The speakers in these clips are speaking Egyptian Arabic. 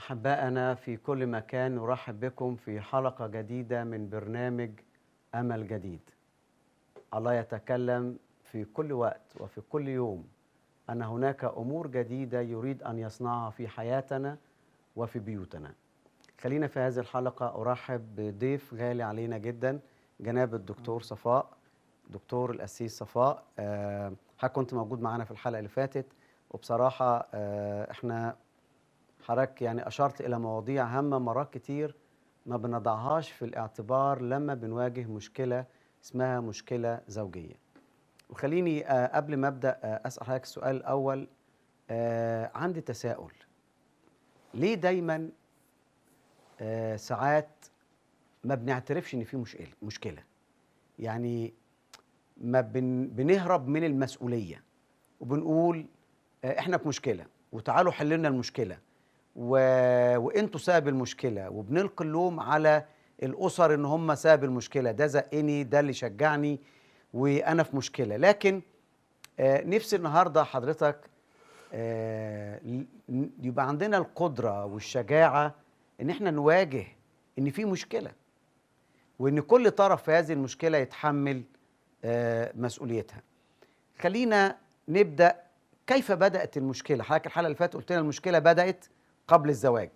أحبائنا في كل مكان نرحب بكم في حلقة جديدة من برنامج أمل جديد الله يتكلم في كل وقت وفي كل يوم أن هناك أمور جديدة يريد أن يصنعها في حياتنا وفي بيوتنا خلينا في هذه الحلقة أرحب بضيف غالي علينا جدا جناب الدكتور صفاء دكتور الأسيس صفاء آه، حضرتك كنت موجود معانا في الحلقة اللي فاتت وبصراحة آه، احنا حضرتك يعني أشرت إلى مواضيع هامة مرات كتير ما بنضعهاش في الاعتبار لما بنواجه مشكلة اسمها مشكلة زوجية وخليني آه، قبل ما أبدأ آه، أسأل حضرتك السؤال الأول آه، عندي تساؤل ليه دايما آه، ساعات ما بنعترفش ان في مشكله مشكله يعني ما بن بنهرب من المسؤوليه وبنقول آه، احنا في مشكله وتعالوا حل لنا المشكله و... وانتوا سبب المشكله وبنلقي اللوم على الاسر ان هم سبب المشكله ده زقني ده اللي شجعني وانا في مشكله لكن آه، نفسي النهارده حضرتك آه، ل- ن- يبقى عندنا القدره والشجاعه ان احنا نواجه ان في مشكله وان كل طرف في هذه المشكله يتحمل آه، مسؤوليتها خلينا نبدا كيف بدات المشكله حضرتك الحلقه اللي فاتت قلت لنا المشكله بدات قبل الزواج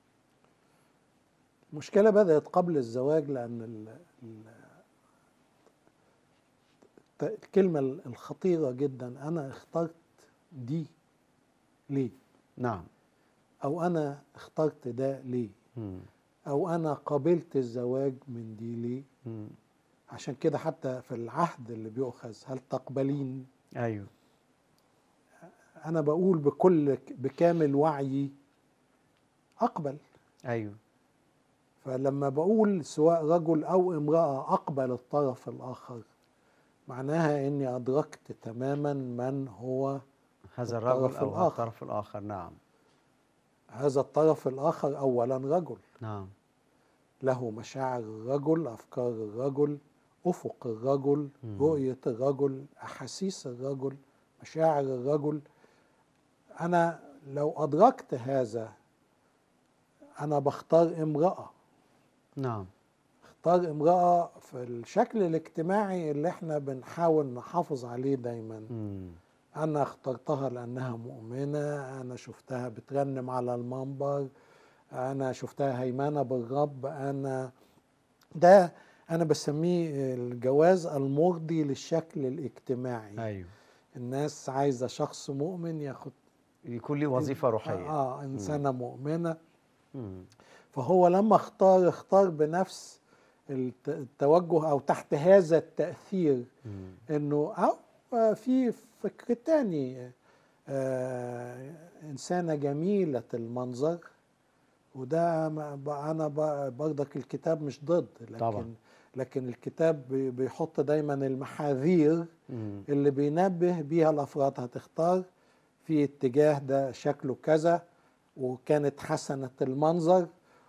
المشكلة بدأت قبل الزواج لأن ال ال الت- الكلمة الخطيرة جدا أنا اخترت دي ليه؟ نعم أو أنا اخترت ده ليه؟ مم. أو أنا قابلت الزواج من دي ليه؟ مم. عشان كده حتى في العهد اللي بيؤخذ هل تقبلين؟ ايوه أنا بقول بكل بكامل وعيي أقبل ايوه فلما بقول سواء رجل او امراه اقبل الطرف الاخر معناها اني ادركت تماما من هو هذا الطرف الرجل او الآخر. الطرف الاخر نعم هذا الطرف الاخر اولا رجل نعم له مشاعر الرجل افكار الرجل افق الرجل مم. رؤيه الرجل احاسيس الرجل مشاعر الرجل انا لو ادركت هذا انا بختار امراه نعم اختار امرأة في الشكل الاجتماعي اللي احنا بنحاول نحافظ عليه دايما مم. انا اخترتها لانها مؤمنة انا شفتها بترنم على المنبر انا شفتها هيمنة بالرب انا ده انا بسميه الجواز المرضي للشكل الاجتماعي ايوه الناس عايزة شخص مؤمن ياخد يكون لي وظيفه روحيه اه انسانة مؤمنة مم. فهو لما اختار اختار بنفس الت- التوجه او تحت هذا التاثير مم. انه او آه، في فكر تاني آه، انسانه جميله المنظر وده ما- ب- انا ب- برضك الكتاب مش ضد لكن طبعاً. لكن الكتاب بي- بيحط دايما المحاذير مم. اللي بينبه بيها الافراد هتختار في اتجاه ده شكله كذا وكانت حسنة المنظر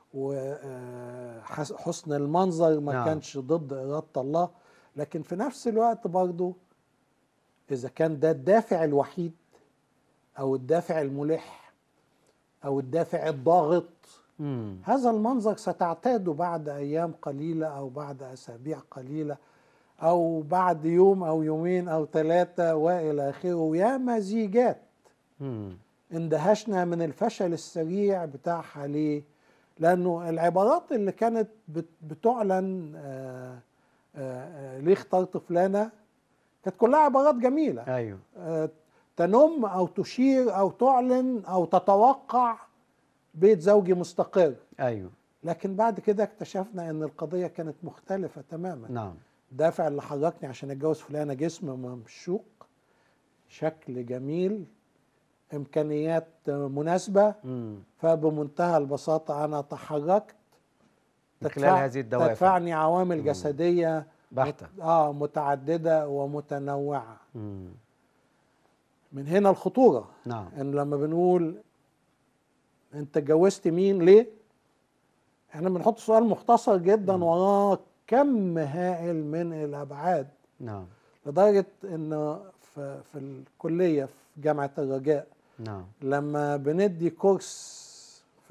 وحسن المنظر ما نعم. كانش ضد إرادة الله لكن في نفس الوقت برضو إذا كان ده الدافع الوحيد أو الدافع الملح أو الدافع الضاغط مم. هذا المنظر ستعتاده بعد أيام قليلة أو بعد أسابيع قليلة أو بعد يوم أو يومين أو ثلاثة وإلى آخره يا مزيجات مم. اندهشنا من الفشل السريع بتاعها ليه؟ لأنه العبارات اللي كانت بت- بتعلن آه، آه، آه، ليه اخترت فلانة كانت كلها عبارات جميلة ايوه آه، تنم أو تشير أو تعلن أو تتوقع بيت زوجي مستقر ايوه لكن بعد كده اكتشفنا ان القضيه كانت مختلفه تماما نعم الدافع اللي حركني عشان اتجوز فلانه جسم ممشوق شكل جميل امكانيات مناسبه مم. فبمنتهى البساطه انا تحركت من خلال هذه الدوافع. تدفعني عوامل جسديه بحتة. مت- اه متعدده ومتنوعه مم. من هنا الخطوره نعم ان لما بنقول انت اتجوزت مين ليه احنا بنحط سؤال مختصر جدا وراه كم هائل من الابعاد نعم لدرجه ان في, في الكليه في جامعه الرجاء نعم لما بندي كورس في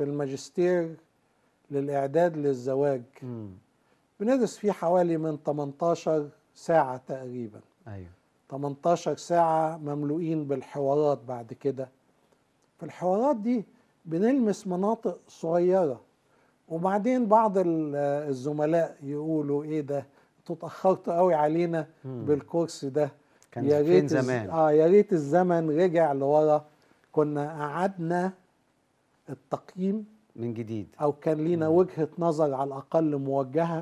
في الماجستير للإعداد للزواج مم. بندرس فيه حوالي من 18 ساعة تقريبا ايوه 18 ساعة مملوئين بالحوارات بعد كده في الحوارات دي بنلمس مناطق صغيرة وبعدين بعض ال- الزملاء يقولوا ايه ده انتوا اتأخرتوا قوي علينا مم. بالكورس ده كان يا فين ريت الز- زمان اه يا ريت الزمن رجع لورا كنا قعدنا التقييم من جديد او كان لينا وجهة نظر على الاقل موجهة